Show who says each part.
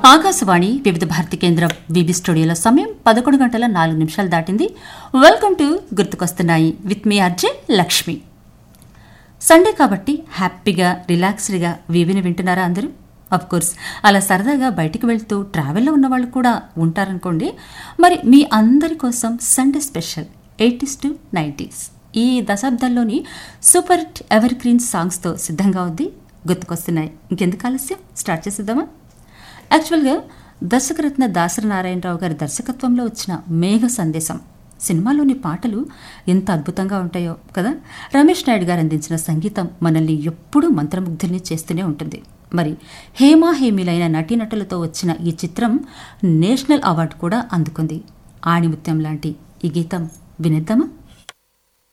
Speaker 1: ఆకాశవాణి వివిధ భారతి కేంద్రం విబి స్టూడియోలో సమయం పదకొండు గంటల నాలుగు నిమిషాలు దాటింది వెల్కమ్ టు గుర్తుకొస్తున్నాయి విత్ మీ అర్జే లక్ష్మి సండే కాబట్టి హ్యాపీగా రిలాక్స్డ్గా వివిని వింటున్నారా అందరూ అఫ్ కోర్స్ అలా సరదాగా బయటికి వెళ్తూ ట్రావెల్లో ఉన్న వాళ్ళు కూడా ఉంటారనుకోండి మరి మీ అందరి కోసం Sunday special eighties to nineties ఈ దశాబ్దాల్లోని సూపర్ హిట్ ఎవర్ గ్రీన్ సాంగ్స్తో సిద్ధంగా ఉంది గుర్తుకొస్తున్నాయి ఇంకెందుకు ఆలస్యం స్టార్ట్ చేసేద్దామా యాక్చువల్గా దర్శకరత్న దాసరి నారాయణరావు గారి దర్శకత్వంలో వచ్చిన మేఘ సందేశం సినిమాలోని పాటలు ఎంత అద్భుతంగా ఉంటాయో కదా రమేష్ నాయుడు గారు అందించిన సంగీతం మనల్ని ఎప్పుడూ మంత్రముగ్ధుల్ని చేస్తూనే ఉంటుంది మరి హేమా హేమిలైన నటీనటులతో వచ్చిన ఈ చిత్రం నేషనల్ అవార్డు కూడా అందుకుంది ఆణిముత్యం లాంటి ఈ గీతం వినిద్దామా